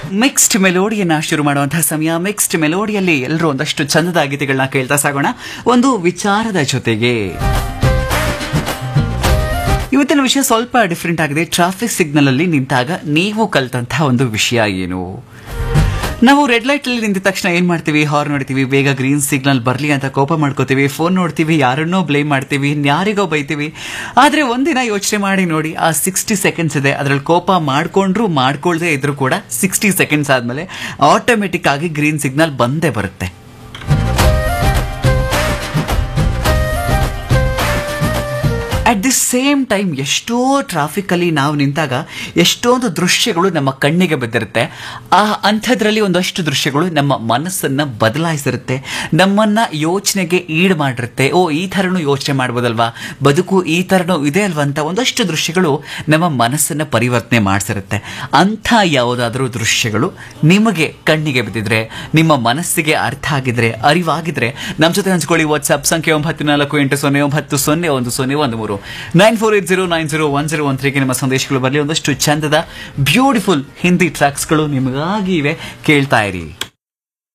mixed ಮೆಲೋಡಿಯನ್ನ ಶುರು ಮಾಡುವಂತಹ ಸಮಯ ಮಿಕ್ಸ್ಡ್ ಮೆಲೋಡಿಯಲ್ಲಿ ಎಲ್ಲರೂ ಒಂದಷ್ಟು ಚಂದದ ಗೀತೆಗಳನ್ನ ಕೇಳ್ತಾ ಸಾಗೋಣ ಒಂದು ವಿಚಾರದ ಜೊತೆಗೆ ಇವತ್ತಿನ ವಿಷಯ ಸ್ವಲ್ಪ ಡಿಫ್ರೆಂಟ್ ಆಗಿದೆ ಟ್ರಾಫಿಕ್ ಸಿಗ್ನಲ್ ಅಲ್ಲಿ ನಿಂತಾಗ ನೀವು ಕಲ್ತಂತಹ ಒಂದು ವಿಷಯ ಏನು ನಾವು ರೆಡ್ ಲೈಟ್ ಅಲ್ಲಿ ನಿಂತ ತಕ್ಷಣ ಏನ್ ಮಾಡ್ತೀವಿ ಹಾರ್ನ್ ನೋಡ್ತೀವಿ ಬೇಗ ಗ್ರೀನ್ ಸಿಗ್ನಲ್ ಬರ್ಲಿ ಅಂತ ಕೋಪ ಮಾಡ್ಕೋತೀವಿ ಫೋನ್ ನೋಡ್ತೀವಿ ಯಾರನ್ನೋ ಬ್ಲೇಮ್ ಮಾಡ್ತೀವಿ ಯಾರಿಗೋ ಬೈತೀವಿ ಆದ್ರೆ ಒಂದಿನ ಯೋಚನೆ ಮಾಡಿ ನೋಡಿ ಆ ಸಿಕ್ಸ್ಟಿ ಸೆಕೆಂಡ್ಸ್ ಇದೆ ಅದ್ರಲ್ಲಿ ಕೋಪ ಮಾಡ್ಕೊಂಡ್ರು ಮಾಡ್ಕೊಳ್ದೇ ಇದ್ರು ಕೂಡ ಸಿಕ್ಸ್ಟಿ ಸೆಕೆಂಡ್ಸ್ ಆದ್ಮೇಲೆ ಆಟೋಮೆಟಿಕ್ ಆಗಿ ಗ್ರೀನ್ ಸಿಗ್ನಲ್ ಬಂದೇ ಬರುತ್ತೆ ಅಟ್ ದಿ ಸೇಮ್ ಟೈಮ್ ಎಷ್ಟೋ ಟ್ರಾಫಿಕ್ ಅಲ್ಲಿ ನಾವು ನಿಂತಾಗ ಎಷ್ಟೊಂದು ದೃಶ್ಯಗಳು ನಮ್ಮ ಕಣ್ಣಿಗೆ ಬಿದ್ದಿರುತ್ತೆ ಆ ಅಂಥದ್ರಲ್ಲಿ ಒಂದಷ್ಟು ದೃಶ್ಯಗಳು ನಮ್ಮ ಮನಸ್ಸನ್ನ ಬದಲಾಯಿಸಿರುತ್ತೆ ನಮ್ಮನ್ನ ಯೋಚನೆಗೆ ಈಡ್ ಮಾಡಿರುತ್ತೆ ಓ ಈ ಥರನೂ ಯೋಚನೆ ಮಾಡ್ಬೋದಲ್ವಾ ಬದುಕು ಈ ಥರನೂ ಇದೆ ಅಲ್ವಾ ಅಂತ ಒಂದಷ್ಟು ದೃಶ್ಯಗಳು ನಮ್ಮ ಮನಸ್ಸನ್ನ ಪರಿವರ್ತನೆ ಮಾಡಿಸಿರುತ್ತೆ ಅಂಥ ಯಾವುದಾದ್ರೂ ದೃಶ್ಯಗಳು ನಿಮಗೆ ಕಣ್ಣಿಗೆ ಬಿದ್ದಿದ್ರೆ ನಿಮ್ಮ ಮನಸ್ಸಿಗೆ ಅರ್ಥ ಆಗಿದ್ರೆ ಅರಿವಾಗಿದ್ರೆ ನಮ್ಮ ಜೊತೆ ಹಂಚ್ಕೊಳ್ಳಿ ವಾಟ್ಸ್ಆಪ್ ಸಂಖ್ಯೆ ಒಂಬತ್ತು ನಾಲ್ಕು ಎಂಟು ಸೊನ್ನೆ ಒಂಬತ್ತು ಸೊನ್ನೆ ಒಂದು ಸೊನ್ನೆ ಒಂದು ಮೂರು nine four eight zero nine zero one zero one ತ್ರೀಗೆ ನಿಮ್ಮ ಸಂದೇಶಗಳು ಬರಲಿ ಒಂದಷ್ಟು ಚಂದದ ಬ್ಯೂಟಿಫುಲ್ ಹಿಂದಿ ಟ್ರ್ಯಾಕ್ಸ್ಗಳು ನಿಮಗಾಗಿ ಇವೆ ಕೇಳ್ತಾ ಇರಿ